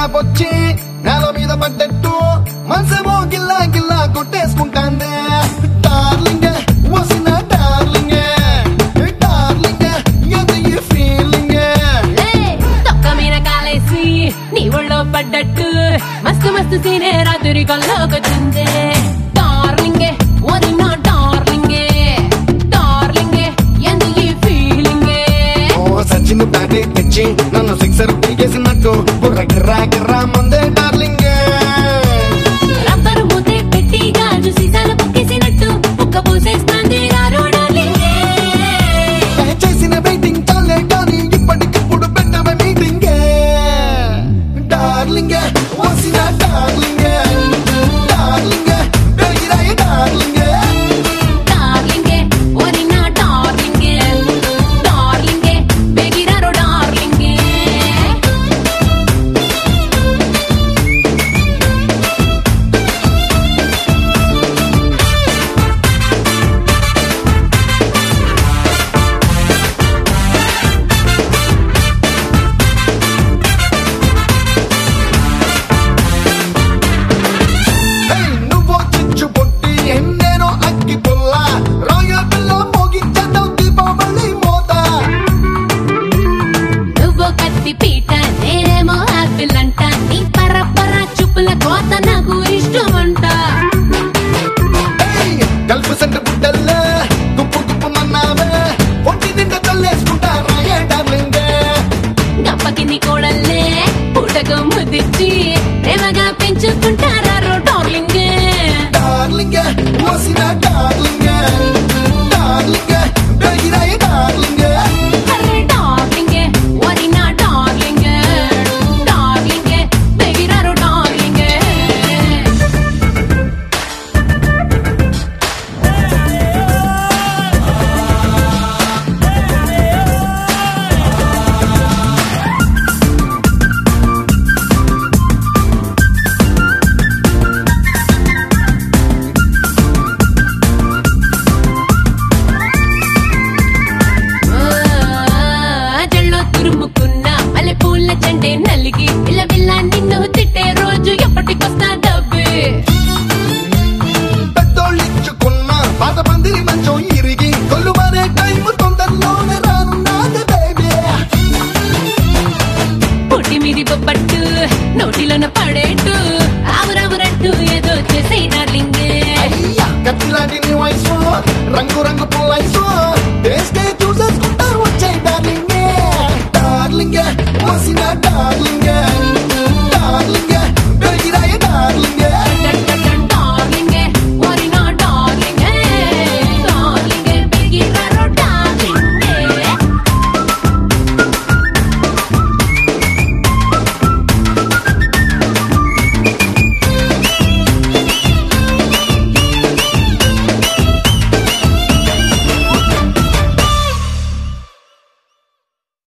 gap వచ్చి నేల మీద పడ్డట్టు మనసేమో గిల్లా గిల్లా కొట్టేసుకుంటాందే డార్లింగ్ వసిన డార్లింగ్ డార్లింగ్ ఎంత ఈ ఫీలింగ్ ఏయ్, తొక్క మీద కాలేసి నీ ఒళ్ళో పడ్డట్టు మస్తు మస్తు సీనే రాత్రి కల్లోకొచ్చింది డార్లింగే ఓరి నా డార్లింగే డార్లింగే ఎందు ఈ ఫీలింగే ఓ సచిన్ బ్యాటే తెచ్చి నన్ను సిక్సర్ పీకేసినట్టు బుర్ర గిర్రా గిర్రా మందే డార్లింగ్ రబ్బరు మూతే పెట్టి గాజు సీసాలు పొక్కేసినట్టు ముక్క పూసేస్తాంది రారో డార్లింగే చేసిన వెయిటింగ్ చాలే కానీ ఇప్పటికిప్పుడు పెట్టమే మీటింగ్ డార్లింగ్ వసిన డార్లింగ్ డార్లింగ్ పెరిగిరాయ డార్లింగ్ డార్లింగే ఓరి నా డార్లింగే డార్లింగే బెగిరారో డార్లింగే ఏయ్, నువ్వో చిచ్చు పొట్టి ఎన్నేనో అగ్గి పుల్ల రాయ పిల్ల మోగించడం దీపావళి మోత నువ్వు కత్తి పీట నేనేమో ఆపిల్ అంట నీ పరపర చూపుల కోత నాకు ఇష్టం అంట ఏయ్, కలుపు సెంట బుడ్డల్లే గుప్పు గుప్పు మన్నావే ఒంటి నిండా తల్లేసుకుంటా రాయ డార్లింగ్ గప్పకి నీ కోడల్లే పూటకు ముదిచ్చి ప్రేమగా పెంచుకుంటారా డార్లింగ్ డార్లింగ్ వసిన డార్లింగ్ డార్లింగ్ బెగిరాయ డార్లింగ్ అరే డార్లింగ్ వరి నా డార్లింగ్ డార్లింగ్ బెగిరారు డార్లింగ్ జల్లో తురుముకున్న మల్లె పూల చెండే నలిగి ఇలా విల్ల నిన్ను తిట్టే రోజు ఎప్పటికొస్తా డబ్బే పెద్దోళ్ళిచ్చుకున్న పాత పందిరి మంచం ఇరిగి కొల్లు మరే టైం తొందరలోనే రానున్నది బేబీ పుట్టి మీది బొబ్బట్టు నోటిలోన పడేట్టు ఆవురావురంటూ ఏదో చేసే డార్లింగ్ అయ్యా కత్తిలాంటి నీ వయసు రంగు రంగు పుల్లైసు